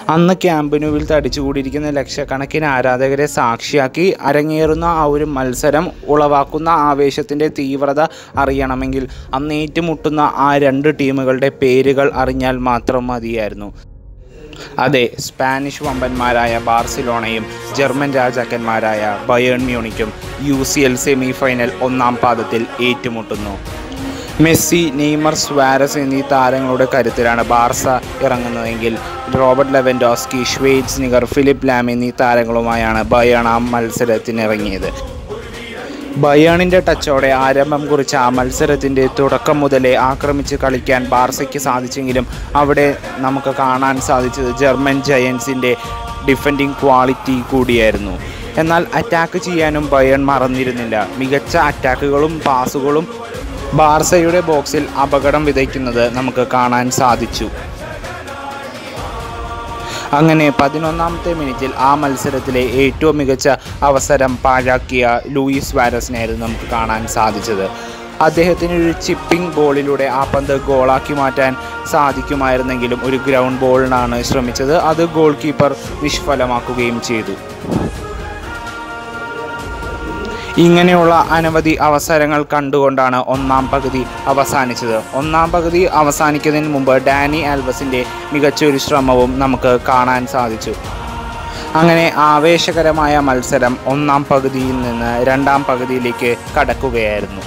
അന്ന് ക്യാമ്പിനുവിൽ തടിച്ചുകൂടിയിരിക്കുന്ന ലക്ഷക്കണക്കിന് ആരാധകരെ സാക്ഷിയാക്കി അരങ്ങേറുന്ന ആ ഒരു മത്സരം ഉളവാക്കുന്ന ആവേശത്തിൻ്റെ തീവ്രത അറിയണമെങ്കിൽ അന്ന് ഏറ്റുമുട്ടുന്ന ആ രണ്ട് ടീമുകളുടെ പേരുകൾ അറിഞ്ഞാൽ മാത്രം മതിയായിരുന്നു അതെ സ്പാനിഷ് വമ്പന്മാരായ ബാർസിലോണയും ജർമ്മൻ രാജാക്കന്മാരായ ബയേൺ മ്യൂണിക്കും U C L semi final ഒന്നാം പാദത്തിൽ ഏറ്റുമുട്ടുന്നു മെസ്സി നെയ്മർ സ്വാരസ് എന്നീ താരങ്ങളുടെ കരുത്തിലാണ് ബാർസ ഇറങ്ങുന്നതെങ്കിൽ റോബർട്ട് ലെവൻഡോസ്കി ഷ്വേറ്റ്സ് നിഗർ ഫിലിപ്പ് ലാം എന്നീ താരങ്ങളുമായാണ് ബയേൺ ആ മത്സരത്തിനിറങ്ങിയത് ബയേണിൻ്റെ ടച്ചോടെ ആരംഭം കുറിച്ച ആ മത്സരത്തിൻ്റെ തുടക്കം മുതലേ ആക്രമിച്ച് കളിക്കാൻ ബാർസയ്ക്ക് സാധിച്ചെങ്കിലും അവിടെ നമുക്ക് കാണാൻ സാധിച്ചത് ജർമ്മൻ ജയൻസിൻ്റെ ഡിഫൻഡിങ് ക്വാളിറ്റി കൂടിയായിരുന്നു എന്നാൽ അറ്റാക്ക് ചെയ്യാനും ബയേൺ മറന്നിരുന്നില്ല മികച്ച അറ്റാക്കുകളും പാസുകളും ബാർസയുടെ ബോക്സിൽ അപകടം വിതയ്ക്കുന്നത് നമുക്ക് കാണാൻ സാധിച്ചു അങ്ങനെ പതിനൊന്നാമത്തെ മിനിറ്റിൽ ആ മത്സരത്തിലെ ഏറ്റവും മികച്ച അവസരം പാഴാക്കിയ ലൂയിസ് വാരസിനായിരുന്നു നമുക്ക് കാണാൻ സാധിച്ചത് അദ്ദേഹത്തിന് ഒരു ചിപ്പിംഗ് ബോളിലൂടെ ആ പന്ത് ഗോളാക്കി മാറ്റാൻ സാധിക്കുമായിരുന്നെങ്കിലും ഒരു ഗ്രൗണ്ട് ബോളിനാണ് ശ്രമിച്ചത് അത് ഗോൾ കീപ്പർ നിഷ്ഫലമാക്കുകയും ചെയ്തു ഇങ്ങനെയുള്ള അനവധി അവസരങ്ങൾ കണ്ടുകൊണ്ടാണ് ഒന്നാം പകുതി അവസാനിച്ചത് ഒന്നാം പകുതി അവസാനിക്കുന്നതിന് മുമ്പ് ഡാനി ആൽവസിൻ്റെ മികച്ചൊരു ശ്രമവും നമുക്ക് കാണാൻ സാധിച്ചു അങ്ങനെ ആവേശകരമായ മത്സരം ഒന്നാം പകുതിയിൽ നിന്ന് രണ്ടാം പകുതിയിലേക്ക് കടക്കുകയായിരുന്നു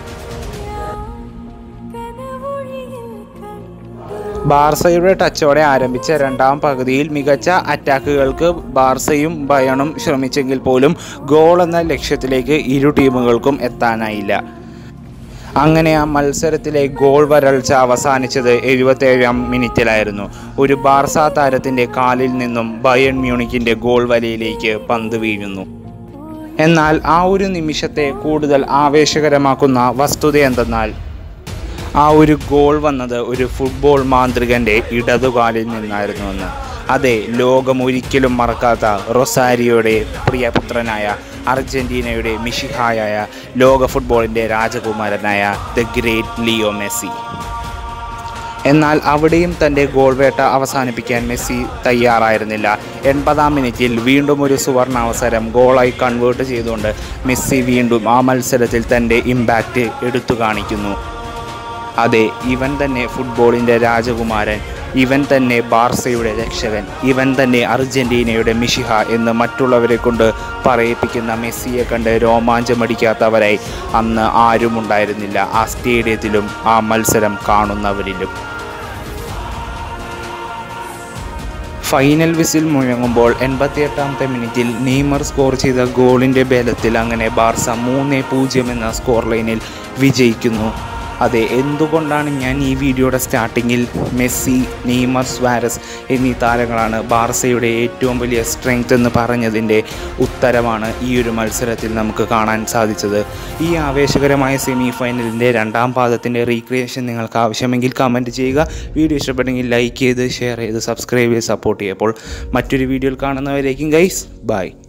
ബാർസയുടെ ടച്ചോടെ ആരംഭിച്ച രണ്ടാം പകുതിയിൽ മികച്ച അറ്റാക്കുകൾക്ക് ബാർസയും ബയണും ശ്രമിച്ചെങ്കിൽ പോലും ഗോൾ എന്ന ലക്ഷ്യത്തിലേക്ക് ഇരു ടീമുകൾക്കും എത്താനായില്ല അങ്ങനെ ആ മത്സരത്തിലെ ഗോൾ വരൾച്ച അവസാനിച്ചത് എഴുപത്തേഴാം മിനിറ്റിലായിരുന്നു ഒരു ബാർസ താരത്തിൻ്റെ കാലിൽ നിന്നും ബയൺ മ്യൂണിക്കിൻ്റെ ഗോൾ വലയിലേക്ക് പന്ത് വീഴുന്നു എന്നാൽ ആ ഒരു നിമിഷത്തെ കൂടുതൽ ആവേശകരമാക്കുന്ന വസ്തുത എന്തെന്നാൽ ആ ഒരു ഗോൾ വന്നത് ഒരു ഫുട്ബോൾ മാന്ത്രികൻ്റെ ഇടതുകാലിൽ നിന്നായിരുന്നുവെന്ന് അതെ ലോകം ഒരിക്കലും മറക്കാത്ത റൊസാരിയോയുടെ പ്രിയപുത്രനായ അർജന്റീനയുടെ മിഷിഹായായ ലോക ഫുട്ബോളിൻ്റെ രാജകുമാരനായ ദ ഗ്രേറ്റ് ലിയോ മെസ്സി എന്നാൽ അവിടെയും തൻ്റെ ഗോൾ വേട്ട അവസാനിപ്പിക്കാൻ മെസ്സി തയ്യാറായിരുന്നില്ല എൺപതാം മിനിറ്റിൽ വീണ്ടും ഒരു സുവർണ അവസരം ഗോളായി കൺവേർട്ട് ചെയ്തുകൊണ്ട് മെസ്സി വീണ്ടും ആ മത്സരത്തിൽ തൻ്റെ ഇമ്പാക്റ്റ് എടുത്തു കാണിക്കുന്നു അതെ ഇവൻ തന്നെ ഫുട്ബോളിൻ്റെ രാജകുമാരൻ ഇവൻ തന്നെ ബാർസയുടെ രക്ഷകൻ ഇവൻ തന്നെ അർജന്റീനയുടെ മിഷിഹ എന്ന് മറ്റുള്ളവരെ കൊണ്ട് പറയിപ്പിക്കുന്ന മെസ്സിയെ കണ്ട് രോമാഞ്ചമടിക്കാത്തവരായി അന്ന് ആരും ഉണ്ടായിരുന്നില്ല ആ സ്റ്റേഡിയത്തിലും ആ മത്സരം കാണുന്നവരിലും ഫൈനൽ വിസിൽ മുഴങ്ങുമ്പോൾ എൺപത്തിയെട്ടാമത്തെ മിനിറ്റിൽ നെയ്മർ സ്കോർ ചെയ്ത ഗോളിൻ്റെ ബലത്തിൽ അങ്ങനെ ബാർസ മൂന്ന് പൂജ്യം എന്ന സ്കോർ ലൈനിൽ വിജയിക്കുന്നു അതെ എന്തുകൊണ്ടാണ് ഞാൻ ഈ വീഡിയോയുടെ സ്റ്റാർട്ടിങ്ങിൽ മെസ്സി നെയ്മർ സ്വാരസ് എന്നീ താരങ്ങളാണ് ബാർസയുടെ ഏറ്റവും വലിയ സ്ട്രെങ്ത് എന്ന് പറഞ്ഞതിൻ്റെ ഉത്തരമാണ് ഈ ഒരു മത്സരത്തിൽ നമുക്ക് കാണാൻ സാധിച്ചത് ഈ ആവേശകരമായ സെമി ഫൈനലിൻ്റെ രണ്ടാം പാദത്തിൻ്റെ റീക്രിയേഷൻ നിങ്ങൾക്ക് ആവശ്യമെങ്കിൽ കമൻറ്റ് ചെയ്യുക വീഡിയോ ഇഷ്ടപ്പെട്ടെങ്കിൽ ലൈക്ക് ചെയ്ത് ഷെയർ ചെയ്ത് സബ്സ്ക്രൈബ് ചെയ്ത് സപ്പോർട്ട് ചെയ്യുക അപ്പോൾ മറ്റൊരു വീഡിയോയിൽ കാണുന്നവരേക്കും ഗൈസ് ബൈ